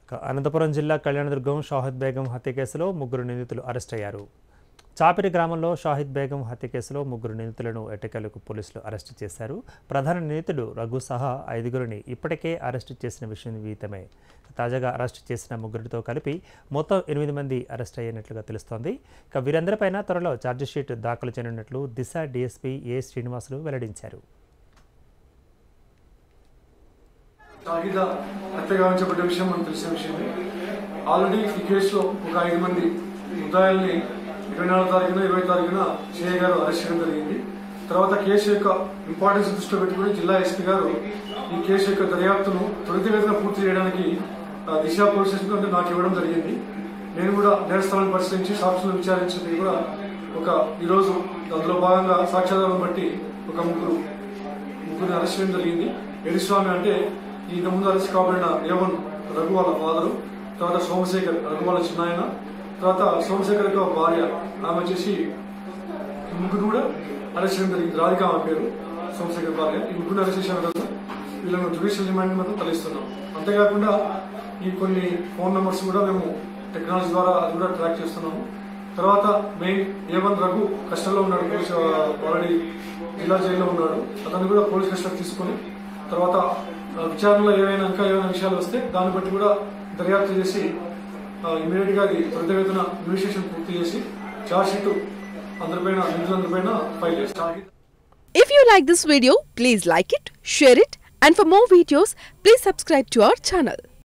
ఇక అనంతపురం జిల్లా కళ్యాణదుర్గం షాహిద్ బేగం హత్య కేసులో ముగ్గురు నిందితులు అరెస్ట్ అయ్యారు చాపిరి గ్రామంలో షాహిద్ బేగం హత్య కేసులో ముగ్గురు నిందితులను ఎట్టకేలకు పోలీసులు అరెస్టు చేశారు ప్రధాన నిందితుడు రఘు సహా ఐదుగురిని ఇప్పటికే అరెస్టు చేసిన విషయం విదితమే తాజాగా అరెస్టు చేసిన ముగ్గురితో కలిపి మొత్తం ఎనిమిది మంది అరెస్ట్ అయ్యినట్లుగా తెలుస్తోంది ఇక వీరందరిపైన త్వరలో ఛార్జిషీట్ దాఖలు చేయనున్నట్లు దిశ డీఎస్పీ ఏ శ్రీనివాసులు వెల్లడించారు షాహిద హత్య గావించబడ్డ విషయం మనకు తెలిసిన విషయమే ఆల్రెడీ ఈ కేసులో ఒక ఐదు మంది ముద్దాయిల్ని ఇరవై నాలుగో తారీఖున ఇరవై తారీఖున సిఐ గారు అరెస్ట్ చేయడం జరిగింది తర్వాత కేసు యొక్క ఇంపార్టెన్స్ దృష్టిలో పెట్టుకుని జిల్లా ఎస్పీ గారు ఈ కేసు యొక్క దర్యాప్తును త్వరితగతిన పూర్తి చేయడానికి ఆ, దిశ పోలీస్ స్టేషన్ అంటే నాకు ఇవ్వడం జరిగింది నేను కూడా నేరస్థలాన్ని పరిశీలించి సాక్షులను విచారించింది కూడా ఒక ఈరోజు అందులో భాగంగా సాక్ష్యాధారం బట్టి ఒక ముగ్గురు ముగ్గురిని అరెస్ట్ చేయడం జరిగింది ఎడిస్వామి అంటే ఈ ఇంత ముందు అరెస్ట్ కాబడిన రేవన్ రఘు వాళ్ళ ఫాదరు తర్వాత సోమశేఖర్ రఘు వాళ్ళ చిన్నాయన తర్వాత సోమశేఖర్ యొక్క భార్య ఆమె వచ్చేసి ఈ ముగ్గురు కూడా అరెస్ట్ చేయడం జరిగింది రాధిక ఆమె పేరు సోమశేఖర్ భార్య ఈ ముగ్గురు అరెస్ట్ చేసిన రోజు వీళ్ళను జ్యుడిషియల్ రిమాండ్ మాత్రం తరలిస్తున్నాం అంతేకాకుండా ఈ కొన్ని ఫోన్ నెంబర్స్ కూడా మేము టెక్నాలజీ ద్వారా అది కూడా ట్రాక్ చేస్తున్నాము తర్వాత మెయిన్ ఏవన్ రఘు కష్టంలో ఉన్నాడు పోలీసు ఆల్రెడీ జిల్లా జైల్లో ఉన్నాడు అతన్ని కూడా పోలీస్ కస్టడీ తీసుకొని తర్వాత ఆ, విచారణలో ఏవైనా ఇంకా ఏమైనా విషయాలు వస్తే దాన్ని బట్టి కూడా దర్యాప్తు చేసి ఇమీడియట్ గా అది త్వరితగతిన ఇన్వెస్టిగేషన్ పూర్తి చేసి చార్జ్ షీట్ అందరిపైన నిధులందరిపైన ఫైల్ చేస్తాం If you like this video, please like it, share it, and for more videos, please subscribe to our channel.